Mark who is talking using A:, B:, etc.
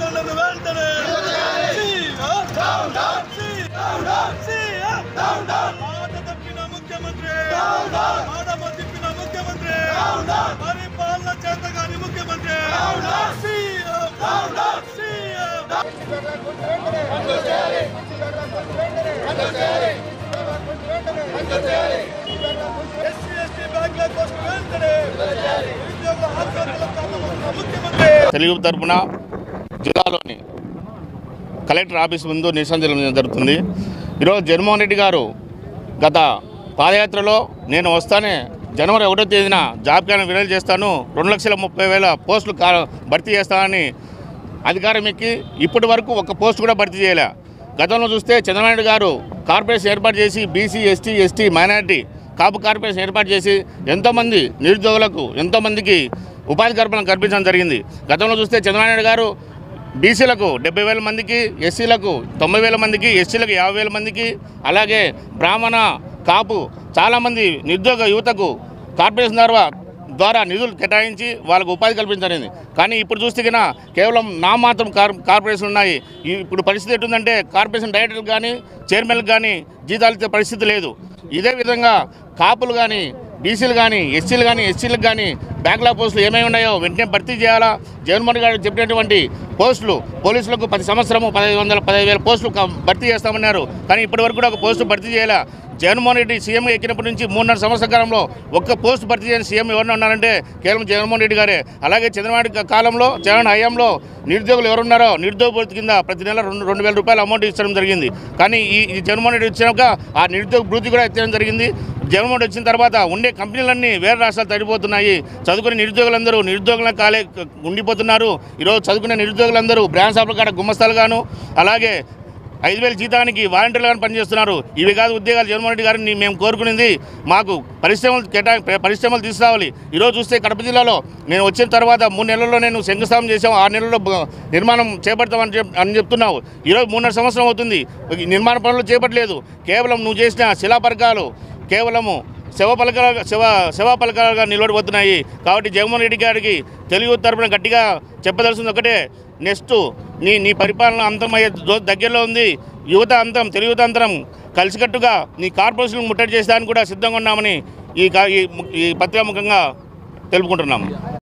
A: అధికారులను వెంటనే CM CM మాట తప్పిన ముఖ్యమంత్రి మాట తిప్పిన ముఖ్యమంత్రి పరిపాలన చేతగాని ముఖ్యమంత్రి సీఎం సీఎం ఎస్సీ ఎస్టీ బ్యాంకుల కోసం వెంటనే నిరుద్యోగుల ఆత్మహత్యల కారణమైన ముఖ్యమంత్రి
B: తెలుగు తరపున జిల్లాలోని కలెక్టర్ ఆఫీస్ ముందు నిరసన తెలియజేయడం జరుగుతుంది ఈరోజు జగన్మోహన్ రెడ్డి గారు గత పాదయాత్రలో నేను వస్తానే జనవరి ఒకటో తేదీన జాబ్ క్యాలెండర్ విడుదల చేస్తాను రెండు లక్షల ముప్పై వేల పోస్టులు కా భర్తీ చేస్తానని అధికారం ఎక్కి ఇప్పటి వరకు ఒక పోస్ట్ కూడా భర్తీ చేయలే గతంలో చూస్తే చంద్రబాబు నాయుడు గారు కార్పొరేషన్ ఏర్పాటు చేసి BC ST ST minority Kapu corporation ఏర్పాటు చేసి ఎంతోమంది నిరుద్యోగులకు ఎంతోమందికి ఉపాధి కల్పన కల్పించడం జరిగింది గతంలో చూస్తే చంద్రబాబు నాయుడు గారు బీసీలకు డెబ్బై వేల మందికి ఎస్సీలకు తొంభై వేల మందికి ఎస్సీలకు యాభై వేల మందికి అలాగే బ్రాహ్మణ కాపు చాలామంది నిరుద్యోగ యువతకు కార్పొరేషన్ ద్వారా ద్వారా నిధులు కేటాయించి వాళ్ళకు ఉపాధి కల్పించలేదు కానీ ఇప్పుడు చూస్తే కన్నా కేవలం నా మాత్రం కార్ కార్పొరేషన్ ఉన్నాయి ఈ- ఇప్పుడు పరిస్థితి ఎటుందంటే కార్పొరేషన్ డైరెక్టర్లకు కానీ చైర్మన్లకు కానీ జీతాలు ఇచ్చే పరిస్థితి లేదు ఇదే విధంగా కాపులు కానీ బీసీలు కానీ ఎస్సీలు కానీ ఎస్సీలకు కానీ బ్యాక్లాగ్ పోస్టులు ఏమేమి ఉన్నాయో వెంటనే భర్తీ చేయాలా జగన్మోహన్ గారు చెప్పినటువంటి పోస్టులు పోలీసులకు పది సంవత్సరము పదహైదు వందల పదహైదు వేల పోస్టులు క- భర్తీ చేస్తామన్నారు కానీ ఇప్పటివరకు కూడా ఒక పోస్టు భర్తీ చేయాల జగన్మోహన్ రెడ్డి సీఎం ఎక్కినప్పటి నుంచి మూడున్నర సంవత్సర కాలంలో ఒక్క పోస్ట్ భర్తీ చేయని సీఎం ఎవరిని ఉన్నారంటే కేవలం జగన్మోహన్ రెడ్డి గారే అలాగే చంద్రబాబు నాయుడు కాలంలో జగన్ హయాంలో నిరుద్యోగులు ఎవరున్నారో నిరుద్యోగ భృతి కింద ప్రతి నెల రెండు రెండు వేల రూపాయలు అమౌంట్ ఇచ్చడం జరిగింది కానీ ఈ ఈ జగన్మోహన్ రెడ్డి వచ్చినాక ఆ నిరుద్యోగ భృతి కూడా ఎత్తడం జరిగింది జగన్మోహన్ రెడ్డి వచ్చిన తర్వాత ఉండే కంపెనీలన్నీ వేరే రాష్ట్రాలు తడిపోతున్నాయి చదువుకునే నిరుద్యోగులందరూ నిరుద్యోగుల కాలే ఉండిపోతున్నారు ఈరోజు చదువుకునే నిరుద్యోగులందరూ బ్రాండ్ షాపుల కాడ గుమ్మస్తాలుగాను అలాగే ఐదు వేల జీతానికి వాలంటీర్లుగా పనిచేస్తున్నారు ఇవి కాదు ఉద్యోగాలు జగన్మోహన్ రెడ్డి గారిని మేము కోరుకునేది మాకు పరిశ్రమలు కేటా పరిశ్రమలు తీసుకురావాలి ఈరోజు చూస్తే కడప జిల్లాలో నేను వచ్చిన తర్వాత మూడు నెలల్లో నేను శంకుస్థాపన చేసాం ఆరు నెలల్లో బ- నిర్మాణం చేపడతామని చెప్ అని చెప్తున్నావు ఈరోజు మూడున్నర సంవత్సరం అవుతుంది ఈ నిర్మాణ పనులు చేపట్టలేదు కేవలం నువ్వు చేసిన శిలాపరకాలు కేవలము శవ పలకలుగా శవ శవ పలకలుగా నిలబడిపోతున్నాయి కాబట్టి జగన్మోహన్ రెడ్డి గారికి తెలుగు తరపున గట్టిగా చెప్పదలసింది ఒకటే నెక్స్ట్ నీ నీ పరిపాలన అంతమయ్యే రోజు దగ్గరలో ఉంది యువత అంతం తెలుగు యువత అంతరం కలిసికట్టుగా నీ కార్పొరేషన్ ముట్టడి చేసేదానికి కూడా సిద్ధంగా ఉన్నామని ఈ కా- ఈ- ఈ పత్రికాముఖంగా తెలుపుకుంటున్నాము